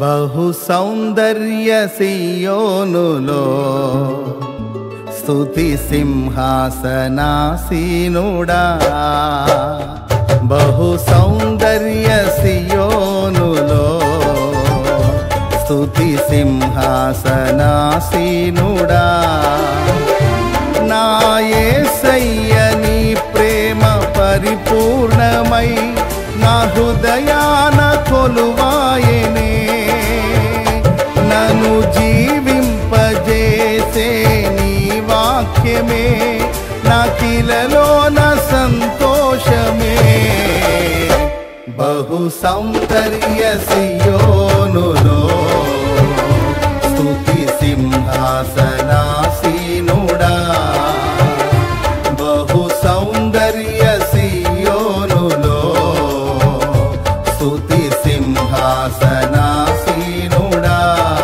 బహు సౌందర్య సియోనులో స్తుతి సింహాసనాసీనుడా బహు సౌందర్య సియోనులో స్తుతి సింహాసనాసీనుడా నా యేసయ్య నీ ప్రేమ పరిపూర్ణమై నా హృదయాన కొలువాయనే నన్ను జీవింపజేసే నీ వాక్యమే నా కిలలోన సంతోషమే బహు సౌందర్య సియోనులో స్తుతి సింహాసనాసీనుడా బహు సౌందర్య సియోనులో స్తుతి సింహాసనాసీనుడా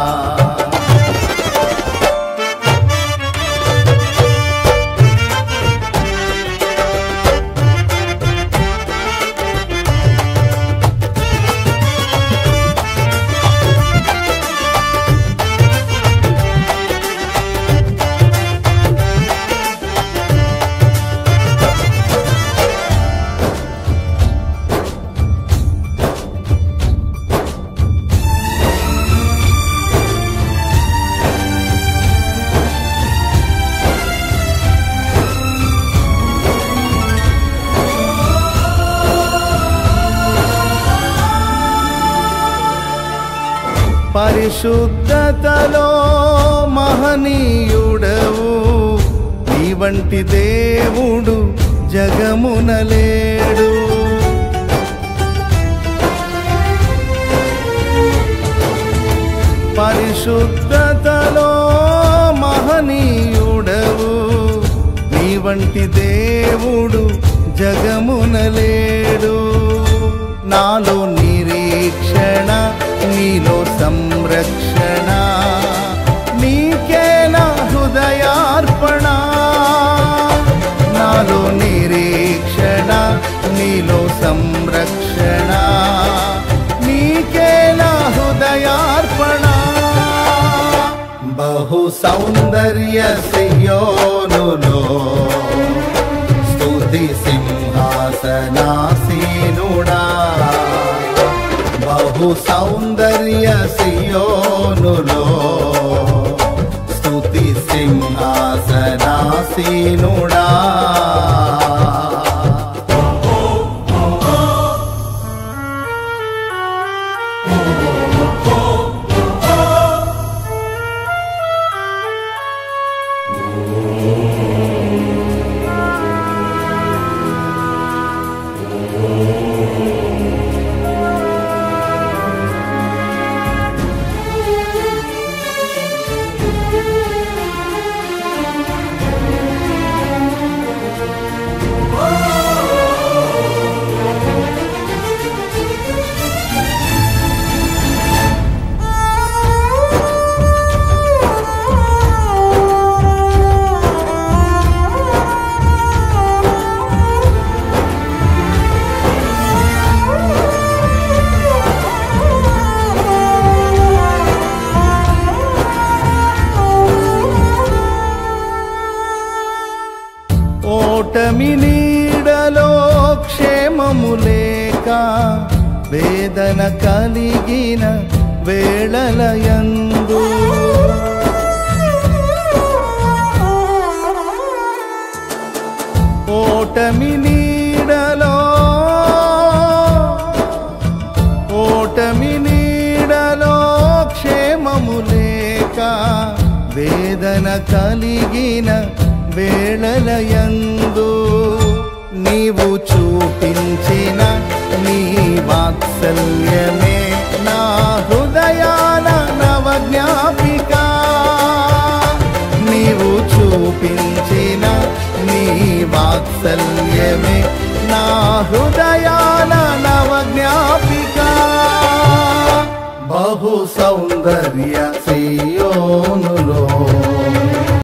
పరిశుద్ధతలో మహనీయుడవు నీ వంటి దేవుడు జగమునలేడు పరిశుద్ధతలో మహనీయుడవు నీ వంటి దేవుడు జగమునలేడు నాలో నిరీక్షణ నీలో సంరక్షణ నీకే నా హృదయార్పణ నాలో నిరీక్షణ నీలో సంరక్షణ నీకే నా హృదయార్పణ బహు సౌందర్య సియోనులో స్తుతి సింహాసనాసీనుడా బహు సౌందర్య సియోనులో స్తుతి సింహాసనాసీనుడా ఓటమి నీడలో క్షేమము లేక వేదన కలిగిన వేళలయందు ఓటమి నీడలో ఓటమి నీడలో క్షేమము లేక వేదన కలిగిన వేళలయందు నీవు చూపించిన నీ వాత్సల్యమే నా హృదయాన నవజ్ఞాపిక నీవు చూపించిన నీ వాత్సల్యమే నా హృదయాన నవజ్ఞాపిక బహు సౌందర్య సియోనులో